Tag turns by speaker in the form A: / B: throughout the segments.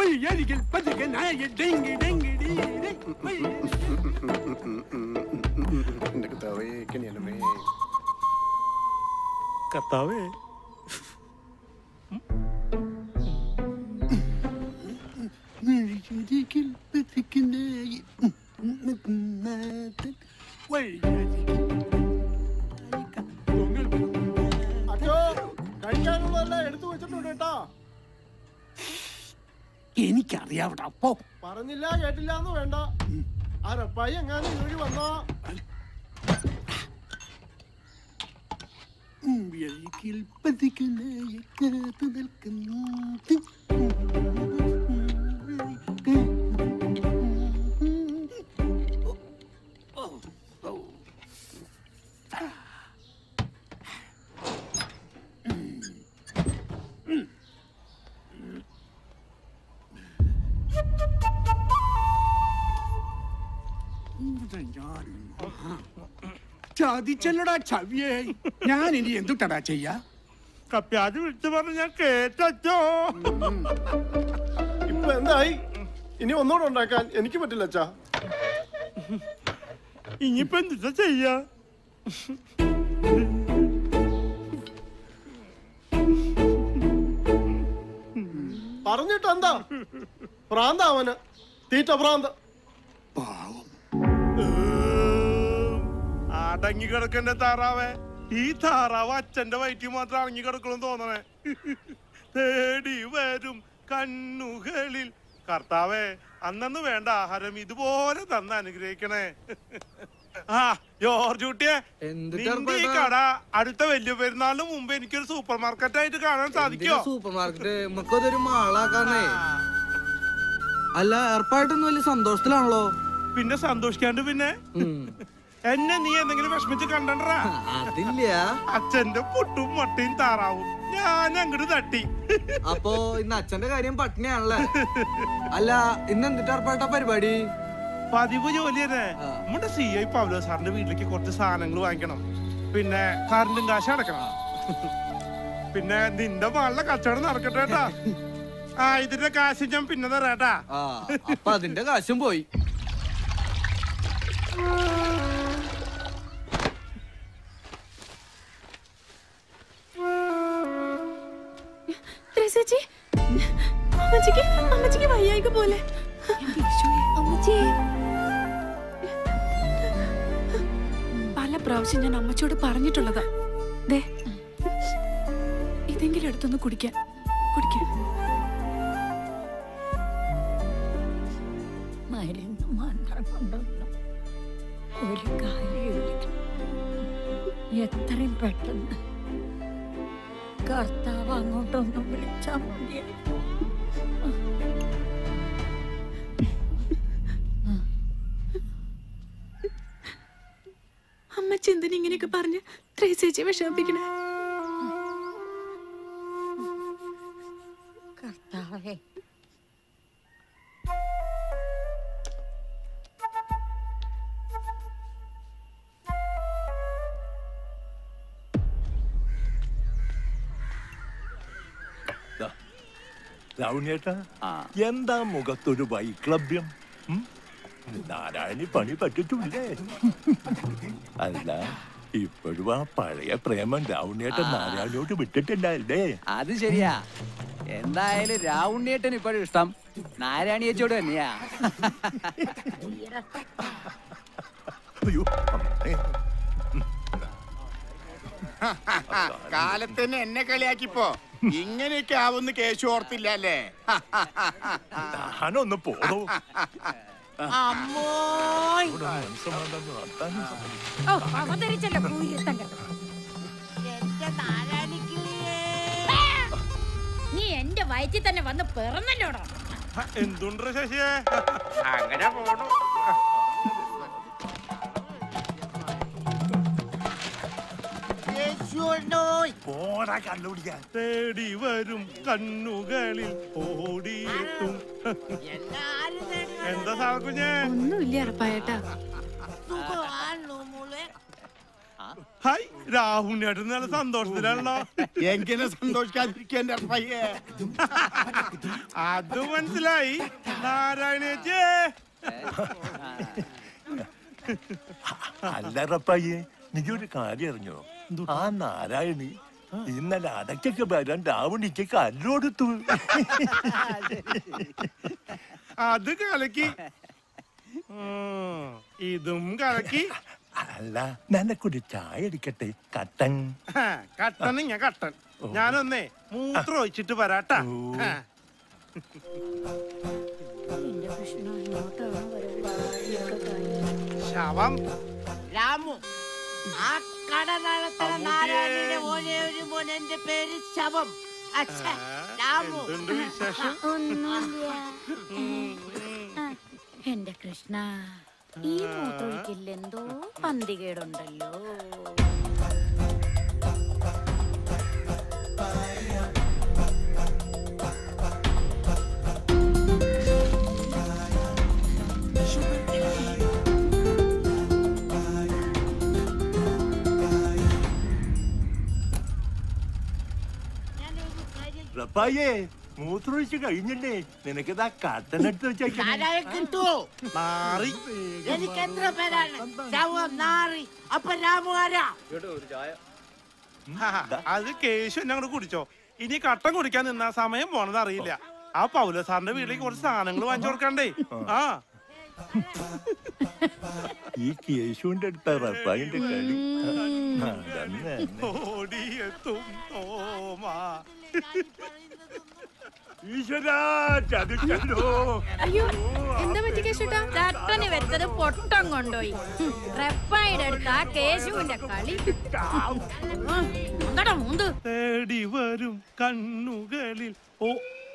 A: വഴിയരികിൽ പതുകനായ ഡെങ്കി ഡെങ്കി ഡീ ഡേ. വഴി-
B: എന്റെ കർത്താവേ കനിയണമേ
C: കർത്താവേ
A: വഴിയരികിൽ പതുകനായ നാഥൻ. വഴിയരികിൽ
B: അച്ഛോ കഴിക്കാനുള്ളതെല്ലാം എടുത്തു വെച്ചിട്ടുണ്ട് കേട്ടോ
A: എനിക്കറിയാവിടെ അപ്പോ
B: പറഞ്ഞില്ല കേട്ടില്ല എന്ന് വേണ്ട ആ റപ്പായി എങ്ങാനും ഇഴി വന്നോ
A: വഴിയിൽ പതുകനായ കാത്തു നിൽക്കുന്നു ചതിച്ചല്ലടാ ചവിയേ ഞാൻ ഇനി എന്തുട്ടടാ ചെയ്യാ
C: കപ്പ്യാജ് വിളിച്ചു പറഞ്ഞ ഞാൻ കേട്ടോ
B: ഇപ്പൊ എന്തായി ഇനി ഒന്നുകൂടെ ഉണ്ടാക്കാൻ എനിക്ക് പറ്റില്ല അച്ഛാ
C: ഇനിയിപ്പോ എന്താ ചെയ്യാ
B: പറഞ്ഞിട്ട് എന്താ ഭ്രാന്ത അവന് തീറ്റ ഭ്രാന്ത്
C: അടങ്ങി കിടക്കണ്ട താറാവേ ഈ താറാവ് അച്ഛന്റെ വയറ്റിൽ മാത്രം അടങ്ങി കിടക്കണം തോന്നണേ തേടി വരും കണ്ണുകളിൽ കർത്താവേ അന്നു വേണ്ട ആഹാരം ഇതുപോലെ തന്ന് അനുഗ്രഹിക്കണേ ആ ജോർജ് കുട്ടിയെ നിന്റെ ഈ കട അടുത്ത വലിയ പെരുന്നാളിന് മുമ്പ് എനിക്കൊരു സൂപ്പർ മാർക്കറ്റ് ആയിട്ട് കാണാൻ സാധിക്കോ
D: സൂപ്പർ മാർക്കറ്റ് നമുക്കതൊരു മാളാക്കാന്നേ അല്ല ഏർപ്പായിട്ടൊന്നും വലിയ സന്തോഷത്തിലാണല്ലോ
C: പിന്നെ സന്തോഷിക്കാണ്ട് പിന്നെ
D: ഉം.
C: എന്നെ നീ എന്തെങ്കിലും വിഷമിച്ച് കണ്ടണ്ടാ
D: അതില്ല
C: അച്ഛന്റെ പൊട്ടും മട്ടയും താറാവും ഞാൻ അങ്ങോട്ട് തട്ടി
D: അപ്പൊ ഇന്ന് അച്ഛന്റെ കാര്യം പട്ടിണിയാണല്ലേ അല്ല ഇന്ന് എന്തിട്ട് ഏർപ്പാട്ട പരിപാടി
C: പതിവ് ജോലി തന്നെ
D: ആ.
C: നമ്മുടെ സി ഐ പൗലോ സാറിന്റെ വീട്ടിലേക്ക് കുറച്ച് സാധനങ്ങൾ വാങ്ങിക്കണം പിന്നെ കറണ്ടും കാശ് അടക്കണം പിന്നെ നിന്റെ മകളുടെ കച്ചവടം നടക്കട്ടെ കേട്ടാ ആ ഇതിന്റെ കാശ് ഞാൻ പിന്നെ തരാട്ടാ
D: ആ അപ്പൊ അതിന്റെ കാശും പോയി
E: ത്രേസ്യച്ചി, അമ്മച്ചിക്ക് അമ്മച്ചിക്ക് വയ്യായിക പോലെ അമ്മച്ചിയെ പല പ്രാവശ്യം ഞാൻ അമ്മച്ചിയോട് പറഞ്ഞിട്ടുള്ളതാ ദേ ഇതെങ്കിലും എടുത്തൊന്ന് കുടിക്കാൻ കുടിക്കാൻ
F: മരുന്ന് മാത്രം കൊണ്ടൊന്നും ഒരു കാര്യമില്ല എത്രയും പെട്ടെന്ന് കർത്താവ് അങ്ങോട്ടൊന്നും വിളിച്ചാൽ മതിയായിരുന്നു
E: അമ്മച്ചി എന്തിനാ ഇങ്ങനെയൊക്കെ പറഞ്ഞ് ത്രേസ്യച്ചി വിഷമിപ്പിക്കണേ
F: കർത്താവേ
G: രാവുണ്ണേട്ടാ എന്താ മുഖത്തൊരു വൈക്ലഭ്യം ഉം? നാരായണി പണി പറ്റിട്ടില്ലേ അല്ല ഇപ്പോഴും ആ പഴയ പ്രേമം രാവുണ്ണേട്ടൻ നാരായണിയോട് വിട്ടിട്ടില്ലല്ലേ
H: അത് ശരിയാ എന്തായാലും രാവുണ്ണിയേട്ടൻ ഇപ്പോഴും ഇഷ്ടം നാരായണിയച്ചോട് തന്നെയാ
G: അയ്യോ അമ്മേ.
I: കാലത്തിന് എന്നെ കളിയാക്കിപ്പോ ഇങ്ങനെയൊക്കെ ആവുന്ന കേശു ഓർത്തില്ല അല്ലേ
G: ഞാനൊന്ന് പോടോ
I: അമ്മോ
G: ഇവിടെ മനസ്സമാധാനം നടത്താനും സമ്മതിക്കില്ല.
F: ഓ അവതരിച്ചല്ലോ പൂരത്തം കണ്ടു നീ എന്റെ വയറ്റിൽ തന്നെ വന്ന് പിറന്നല്ലോടോ
C: എന്തുണ്ട് ശശിയെ
I: അങ്ങനെ പോണു
G: പോടാ കണ്ടുപിടിക്കാൻ
C: തേടി വരും കണ്ണുകളിൽ ഓടിയെത്തും എന്താ സാകുഞ്ഞേ
E: ഒന്നുമില്ല അറപ്പായേട്ടാ
C: ഹായ് രാഹുലിനായിട്ട് നല്ല സന്തോഷത്തിലാണല്ലോ
I: എങ്ങനെ സന്തോഷിക്കാതിരിക്കാൻ എന്റെ അറപ്പായേ
C: അത് മനസ്സിലായി നാരായണേച്ചേ
G: അല്ലറപ്പയ്യേ നീ ഒരു കാര്യം അറിഞ്ഞോ ആ നാരായണി ഇന്നലെ അടക്കൊക്കെ വരാൻ രാവണിക്ക് കല്ലോടുത്തു
C: അത് കലക്കി ഉം, ഇതും കലക്കി
G: അല്ല നിനക്കൊരു ചായ അടിക്കട്ടെ കട്ടൻ
C: ഹാ, കട്ടൻ ഞാൻ കട്ടൻ ഞാനൊന്നേ മൂത്രം ഒഴിച്ചിട്ട് വരാട്ടാ ഹാ.
F: എന്റെ കൃഷ്ണ ഇങ്ങോട്ടാണ് വരവ്
C: ശവം
J: രാമു ആ കട നടത്തുന്ന
C: അമ്മൂട്ടിയേ.
J: നാരായണിയുടെ ഒരേ ഒരു മോൻ എന്റെ പേര് ശവം അച്ഛാ രാമു
C: എന്തുണ്ട് വിശേഷം
F: ഒന്നുമില്ല ആ, എന്റെ കൃഷ്ണ ഈ മൂത്രൊഴിക്കൽ എന്തോ പന്തികേടുണ്ടല്ലോ
G: റപ്പായേ മൂത്രമൊഴിച്ച് കഴിഞ്ഞല്ലേ നിനക്കിതാ കട്ടനെടുത്ത് വെച്ചേക്കാം
J: ആരായ കിട്ടൂ
C: മാറി
J: എനിക്ക് എത്ര പേരാണ് ശവം നാറി അപ്പൊ രാമു ആരാ
C: ഹാ, അത് കേശു എന്നെ അങ്ങോട്ട് കുടിച്ചോ ഇനി കട്ടൻ കുടിക്കാൻ നിന്നാ സമയം പോണത് അറിയില്ല ആ പൗല സാറിന്റെ വീട്ടിലേക്ക് കുറച്ച് സാധനങ്ങൾ വാങ്ങിച്ചു കൊടുക്കണ്ടേ ആ
G: ഈ കേശുവിന്റെ അടുത്ത റപ്പായിന്റെ കളി ആ, അതന്നെ.
C: ഓടിയെത്തും തോമാ
G: ഈശ്വരാ ചതിച്ചല്ലോ
E: അയ്യോ എന്താ പറ്റി കേശുട്ടാ
F: ചട്ടന് വെച്ചത് പൊട്ടം കൊണ്ടുപോയി റെപ്പായുടെ അടുത്ത് ആ കേശുവിന്റെ കളി എന്താടാ മൂന്ത്
C: തേടി വരും കണ്ണുകളിൽ ഓ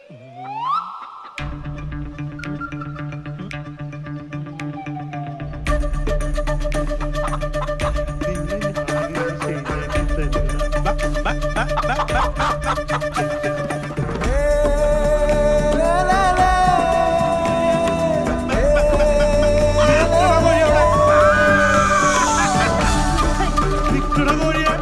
C: നിക്കട കോഴിയെ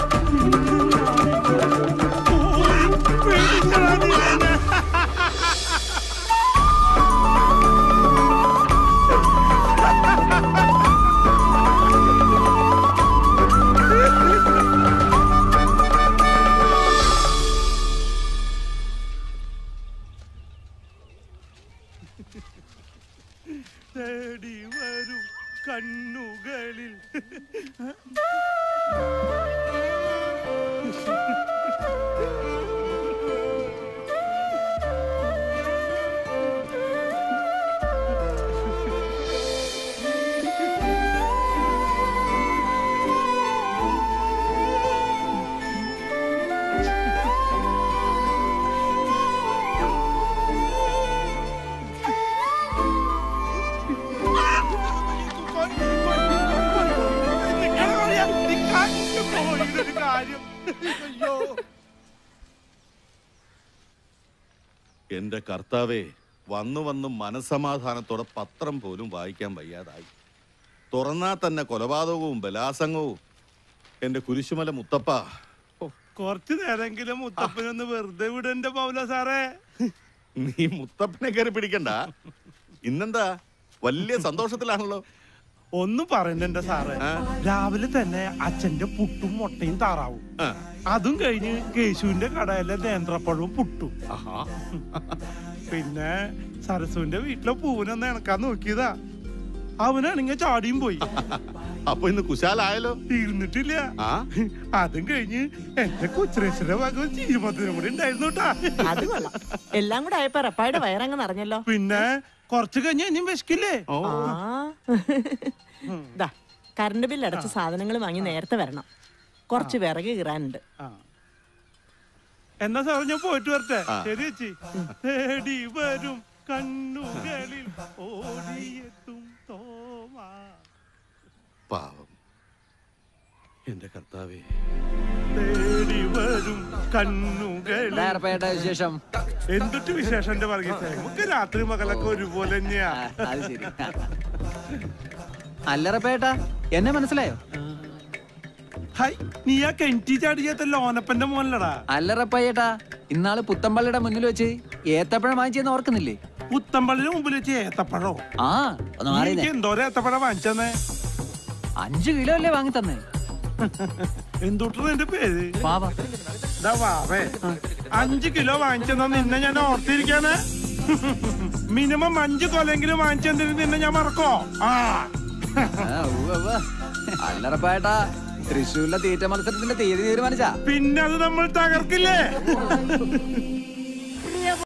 C: തേടി വരും കണ്ണുകളിൽ കാര്യം അയ്യോ
K: എന്റെ കർത്താവേ വന്നു വന്ന് മനസമാധാനത്തോടെ പത്രം പോലും വായിക്കാൻ വയ്യാതായി തുറന്നാ തന്നെ കൊലപാതകവും ബലാസംഗവും എന്റെ കുരിശുമല മുത്തപ്പ
C: കുറച്ചു നേരെങ്കിലും മുത്തപ്പനൊന്ന് വെറുതെ വിടന്റെ പൗല സാറേ
K: നീ മുത്തപ്പനെ കയറി പിടിക്കണ്ട ഇന്നെന്താ വലിയ സന്തോഷത്തിലാണല്ലോ
C: ഒന്നും പറയണ്ട എന്റെ സാറേ രാവിലെ തന്നെ അച്ഛന്റെ പുട്ടും മുട്ടയും താറാവും അതും കഴിഞ്ഞ് കേശുവിന്റെ കടയിലെ നേന്ത്രപ്പഴവും പുട്ടും പിന്നെ സരസുവിന്റെ വീട്ടിലെ പൂവിനൊന്ന് ഇണക്കാൻ നോക്കിയതാ അവനാണെങ്കിൽ ചാടിയും പോയി
K: അപ്പൊ ഇന്ന് കുശാലായല്ലോ
C: തീർന്നിട്ടില്ല അതും കഴിഞ്ഞ് എന്റെ കൊച്ചുരേശ്വര ഭാഗം ചീരുമത്തിനും കൂടി ഉണ്ടായിരുന്നു കേട്ടാ
J: അത് കൊള്ളാം എല്ലാം കൂടെ ആയപ്പോ റപ്പായുടെ വയറങ്ങ് നിറഞ്ഞല്ലോ
C: പിന്നെ കുറച്ച് കഴിഞ്ഞ് ഇനിയും വിശക്കില്ലേ
J: ദാ കറണ്ട് ബില്ല് അടച്ച സാധനങ്ങൾ വാങ്ങി നേരത്തെ വരണം കുറച്ച് വിറക് കീറാനുണ്ട്
C: എന്നാ സാറേ ഞാൻ പോയിട്ട് വരട്ടെ ശരി ചേച്ചി തേടി വരും കണ്ണുകളിൽ ഓടിയെത്തും തോമാ
K: പാവം എന്റെ കർത്താവേ
C: തേടി വരും കണ്ണുകളിൽ
H: നേർപ്പേട്ട വിശേഷം
C: എന്തൊട്ട് വിശേഷം എന്റെ വർഗീസേ നമുക്ക് രാത്രി മകളൊക്കെ ഒരുപോലെ തന്നെയാ
H: അത് ശരി അല്ലറപ്പേട്ട എന്നെ മനസ്സിലായോ
C: ഹൈ നീ ആ കെൻറ്റി ചാടിയാത്ത ലോനപ്പന്റെ മോനല്ലടാ
H: അല്ല റപ്പായേട്ടാ ഇന്നാള് പുത്തമ്പള്ളിയുടെ മുന്നിൽ വെച്ച് ഏത്തപ്പഴം വാങ്ങിച്ചെന്ന് ഓർക്കുന്നില്ലേ
C: പുത്തമ്പള്ളിന് മുമ്പിൽ വെച്ച് ഏത്തപ്പഴോ
H: ആ ഒന്ന്
C: നീ
H: മാറിയതേ
C: എനിക്ക് എന്തോരം ഏത്തപ്പഴം വാങ്ങിച്ചെന്നേ
H: അഞ്ചു കിലോ അല്ലേ വാങ്ങി തന്നെ
C: എന്തുട്ടാ നിന്റെ പേര്
H: പാവ
C: ദാ വാവേ അഞ്ച് കിലോ വാങ്ങിച്ചെന്നാ നിന്നെ ഞാൻ ഓർത്തിരിക്കാന് മിനിമം അഞ്ച് കൊലെങ്കിലും വാങ്ങിച്ചെന്നിട്ട് നിന്നെ ഞാൻ മറക്കോ ആ
H: അല്ല റപ്പായേട്ടാ തൃശ്ശൂരിലെ തീറ്റ മത്സരത്തിന്റെ തീയതി തീരുമാനിച്ചാ
C: പിന്നെ അത് നമ്മൾ തകർക്കില്ലേ